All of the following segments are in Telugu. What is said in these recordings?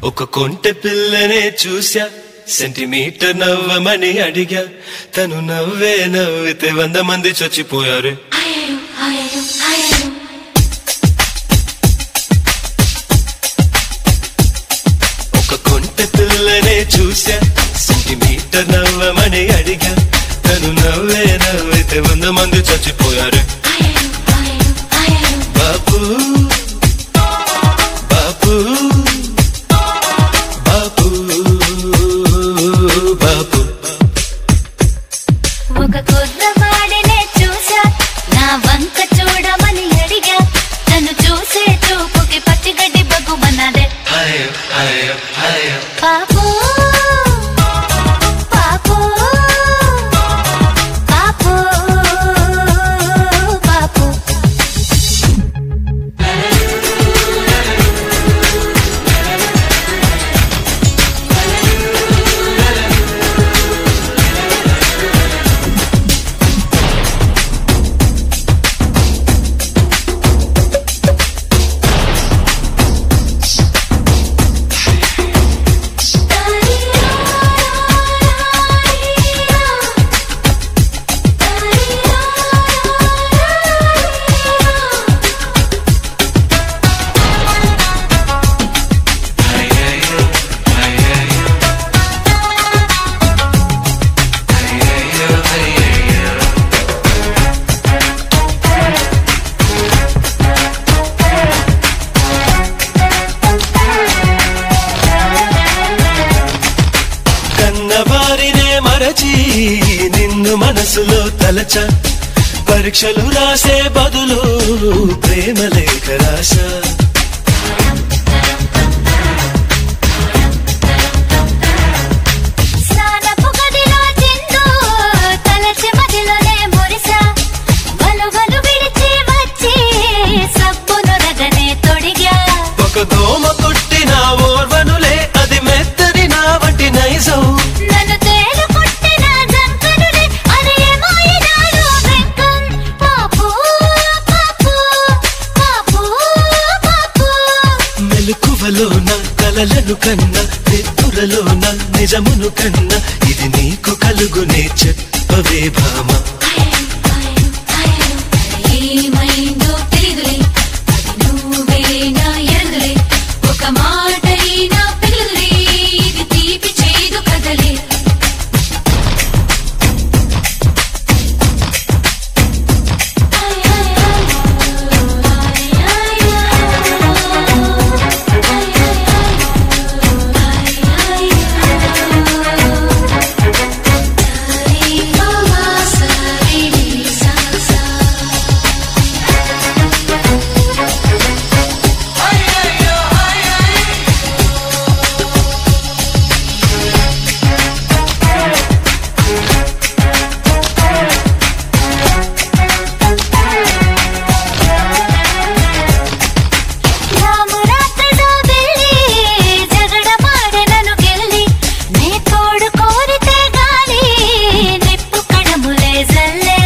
ఒక కొంటె పిల్లనే చూసా సెంటీమీటర్ నవ్వమని అడిగా తను నవ్వే నవ్వితే వంద మంది చచ్చిపోయారు అయ్యో అయ్యో అయ్యో ఒక కొంటె పిల్లనే చూసా సెంటీమీటర్ నవ్వమని అడిగా తను నవ్వే నవ్వితే వంద మంది చచ్చిపోయారు అయ్యో అయ్యో అయ్యో బాపు బాపు బాపు బాపు ఒక కుర్రవాడినే చూసా నా వంక చూడమని అడిగా తను చూసే చూపుకి పచ్చిగడ్డి బగ్గుమన్నదే హాయ్ హాయ్ హాయ్ పాపు పాపు పాపు పాపు కన్నవారినే మరచి నిన్ను మనసులో తలచ పరీక్షలు రాసే బదులు ప్రేమ లేఖ రాశా స్నానపు గదిలో చిందు తలచి మదిలోనే మురిసా వలువలు విడిచి వచ్చి సబ్బును రగనే తొడిగా ఒక దోమ కుట్టిన ఓర్వనులే అది మెత్తని నా వంటి నైజం నన్ను తేలు కుట్టిన జంకనుడే అది ఏమో ఈనాడు వెంకం పాపు పాపు పాపు పాపు మెలకువలోన కలలను కన్నా నిద్దురలోన నిజమును కన్నా ఇది నీకు కలుగునే చెప్పవే భామ ఏమైందో తెలియదులే అది నువ్వేనా ఎరుగులే ఒక మాటైనా పిల్లలే ఇది తీపి చేదు కదలే రామురాతడు వెళ్ళి జగడ మాడెనను గెల్లి నే తోడు కోరితే గాని నిప్పు కడములే జల్లే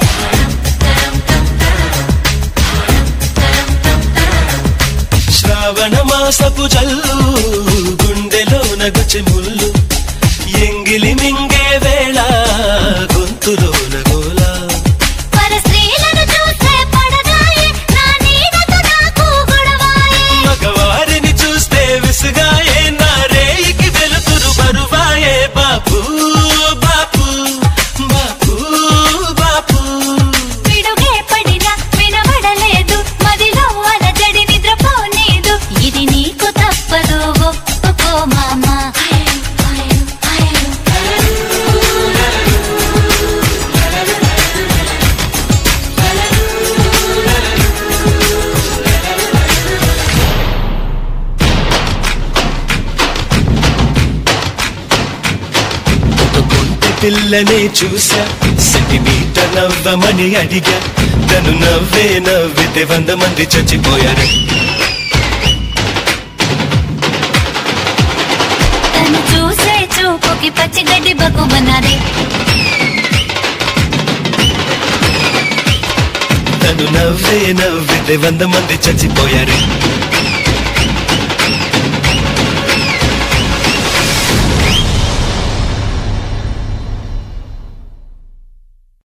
శ్రావణ మాసపు జల్లు గుండెలో నగుచి ముల్లు ఎంగిలి మింగే వేళ గొంతులో నగోలా పర స్త్రీలను చూస్తే పడగాయే నా నీడతో నాకు గొడవాయే మగవారిని చూస్తే విసుగాయే నా రేయికి వెలుతురు బరువాయే బాపు బాపు బాపు బాపు పిడుగే పడినా వినబడలేదు మదిలో అలజడి నిద్రపోలేదు ఇది నీకు తప్పదు ఒప్పుకో మామా ఒక కొంటె పిల్లనే చూసా సెంటీమీటర్ నవ్వమని అడిగా తను నవ్వే నవ్వితే వంద మంది చచ్చిపోయారు తను చూసే చూపుకి పచ్చిగడ్డి బగ్గుమన్నది తను నవ్వే నవ్వితే వంద మంది చచ్చిపోయారు